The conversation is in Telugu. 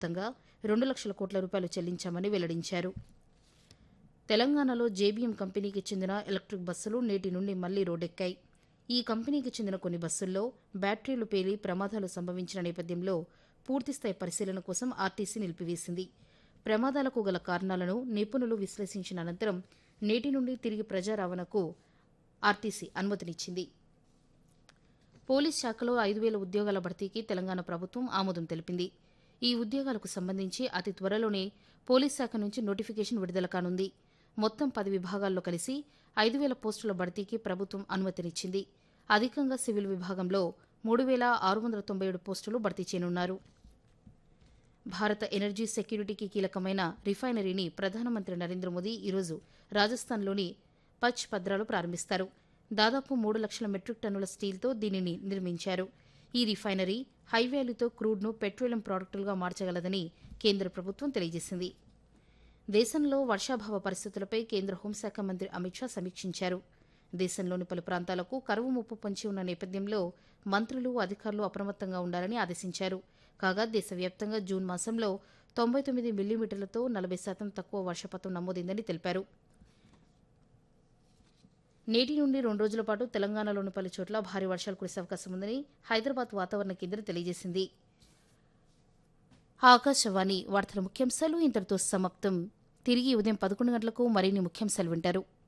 మొత్తంగా రెండు లక్షల కోట్ల రూపాయలు చెల్లించామని వెల్లడించారు తెలంగాణలో జేబీఎం కంపెనీకి చెందిన ఎలక్ట్రిక్ బస్సులు నేటి నుండి మళ్లీ రోడ్డెక్కాయి ఈ కంపెనీకి చెందిన కొన్ని బస్సుల్లో బ్యాటరీలు పేలి ప్రమాదాలు సంభవించిన నేపథ్యంలో పూర్తిస్థాయి పరిశీలన కోసం ఆర్టీసీ నిలిపివేసింది ప్రమాదాలకు గల కారణాలను నిపుణులు విశ్లేషించిన అనంతరం నేటి నుండి తిరిగి ప్రజా రవాణాకు ఆర్టీసీ అనుమతినిచ్చింది పోలీస్ శాఖలో ఐదు వేల ఉద్యోగాల భర్తీకి తెలంగాణ ప్రభుత్వం ఆమోదం తెలిపింది ఈ ఉద్యోగాలకు సంబంధించి అతి త్వరలోనే పోలీస్ శాఖ నుంచి నోటిఫికేషన్ విడుదల కానుంది మొత్తం పది విభాగాల్లో కలిసి ఐదు వేల పోస్టుల భర్తీకి ప్రభుత్వం అనుమతినిచ్చింది అధికంగా సివిల్ విభాగంలో మూడు వేల ఆరు వందల తొంభై ఏడు పోస్టులు భర్తీ చేయనున్నారు భారత ఎనర్జీ సెక్యూరిటీకి కీలకమైన రిఫైనరీని ప్రధానమంత్రి నరేంద్ర మోదీ ఈరోజు రాజస్థాన్లోని పచ్ పద్రాలు ప్రారంభిస్తారు దాదాపు మూడు లక్షల మెట్రిక్ టన్నుల స్టీల్తో దీనిని నిర్మించారు ఈ రిఫైనరీ హై వాల్యూతో క్రూడ్ను పెట్రోలియం ప్రాడక్టులుగా మార్చగలదని కేంద్ర ప్రభుత్వం తెలియజేసింది దేశంలో వర్షాభావ పరిస్థితులపై కేంద్ర హోంశాఖ మంత్రి అమిత్ షా సమీక్షించారు దేశంలోని పలు ప్రాంతాలకు కరువు ముప్పు పొంచి ఉన్న నేపథ్యంలో మంత్రులు అధికారులు అప్రమత్తంగా ఉండాలని ఆదేశించారు కాగా దేశవ్యాప్తంగా జూన్ మాసంలో తొంభై తొమ్మిది మిల్లీమీటర్లతో నలభై శాతం తక్కువ వర్షపాతం నమోదైందని తెలిపారు నేటి నుండి రెండు రోజుల పాటు తెలంగాణలోని పలు చోట్ల భారీ వర్షాలు కురిసే అవకాశం ఉందని హైదరాబాద్ వాతావరణ కేంద్రం తెలియజేసింది ఆకాశవాణి వార్తల ముఖ్యాంశాలు ఇంతటితో సమాప్తం తిరిగి ఉదయం పదకొండు గంటలకు మరిన్ని ముఖ్యాంశాలు వింటారు